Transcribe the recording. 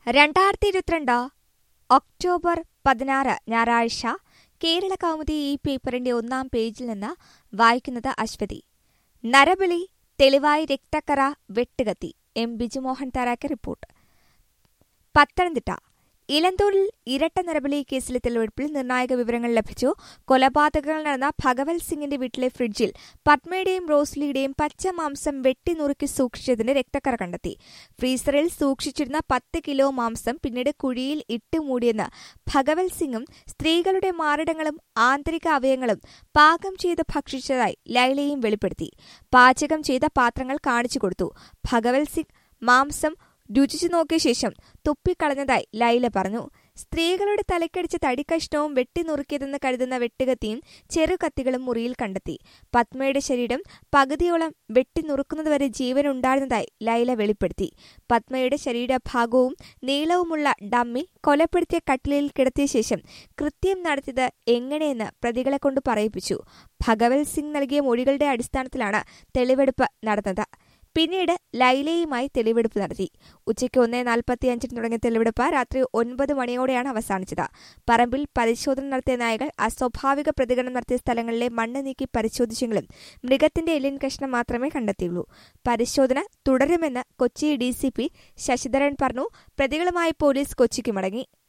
രണ്ടായിരത്തി ഇരുപത്തിരണ്ട് ഒക്ടോബർ പതിനാറ് ഞായറാഴ്ച കേരള കൗമുദി ഈ പേപ്പറിന്റെ ഒന്നാം പേജിൽ നിന്ന് വായിക്കുന്നത് അശ്വതി നരബലി തെളിവായി രക്തക്കറ വെട്ടുകത്തി എം ബിജുമോഹൻ തറാക്ക് റിപ്പോർട്ട് പത്തനംതിട്ട ഇലന്തൂരിൽ ഇരട്ട നരബലി കേസിലെ തെളിവെടുപ്പിൽ നിർണായക വിവരങ്ങൾ ലഭിച്ചു കൊലപാതകങ്ങൾ നടന്ന ഭഗവത് സിംഗിന്റെ വീട്ടിലെ ഫ്രിഡ്ജിൽ പത്മയുടെയും റോസ്ലിയുടെയും പച്ച മാംസം വെട്ടിനുറുക്കി സൂക്ഷിച്ചതിന്റെ രക്തക്കറ കണ്ടെത്തി ഫ്രീസറിൽ സൂക്ഷിച്ചിരുന്ന പത്ത് കിലോ മാംസം പിന്നീട് കുഴിയിൽ ഇട്ടുമൂടിയെന്ന് ഭഗവത് സിംഗും സ്ത്രീകളുടെ മാറിടങ്ങളും ആന്തരിക അവയങ്ങളും പാകം ചെയ്ത് ഭക്ഷിച്ചതായി ലൈലയും വെളിപ്പെടുത്തി പാചകം ചെയ്ത പാത്രങ്ങൾ കാണിച്ചു കൊടുത്തു ഭഗവത് സിംഗ് മാംസം രുചിച്ചു നോക്കിയ ശേഷം തുപ്പിക്കളഞ്ഞതായി ലൈല പറഞ്ഞു സ്ത്രീകളുടെ തലക്കടിച്ച തടിക്കഷ്ണവും വെട്ടിനുറുക്കിയതെന്ന് കരുതുന്ന വെട്ടുകത്തിയും ചെറുകത്തികളും മുറിയിൽ കണ്ടെത്തി പത്മയുടെ ശരീരം പകുതിയോളം വെട്ടിനുറുക്കുന്നതുവരെ ജീവനുണ്ടായിരുന്നതായി ലൈല വെളിപ്പെടുത്തി പത്മയുടെ ശരീരഭാഗവും നീളവുമുള്ള ഡമ്മി കൊലപ്പെടുത്തിയ കട്ടിലിൽ കിടത്തിയ ശേഷം കൃത്യം നടത്തിയത് എങ്ങനെയെന്ന് പ്രതികളെ കൊണ്ട് പറയിപ്പിച്ചു ഭഗവത് സിംഗ് നൽകിയ മൊഴികളുടെ അടിസ്ഥാനത്തിലാണ് തെളിവെടുപ്പ് നടന്നത് പിന്നീട് ലൈലയുമായി തെളിവെടുപ്പ് നടത്തി ഉച്ചയ്ക്ക് ഒന്ന് നാൽപ്പത്തിയഞ്ചിന് തുടങ്ങിയ തെളിവെടുപ്പ് രാത്രി ഒൻപത് മണിയോടെയാണ് അവസാനിച്ചത് പറമ്പിൽ പരിശോധന നടത്തിയ നായകൾ അസ്വാഭാവിക പ്രതികരണം നടത്തിയ സ്ഥലങ്ങളിലെ മണ്ണ് നീക്കി പരിശോധിച്ചെങ്കിലും മൃഗത്തിന്റെ എല്ലിൻ കഷ്ണം മാത്രമേ കണ്ടെത്തിയുള്ളൂ പരിശോധന തുടരുമെന്ന് കൊച്ചി ഡി ശശിധരൻ പറഞ്ഞു പ്രതികളുമായി പോലീസ് കൊച്ചിക്ക് മടങ്ങി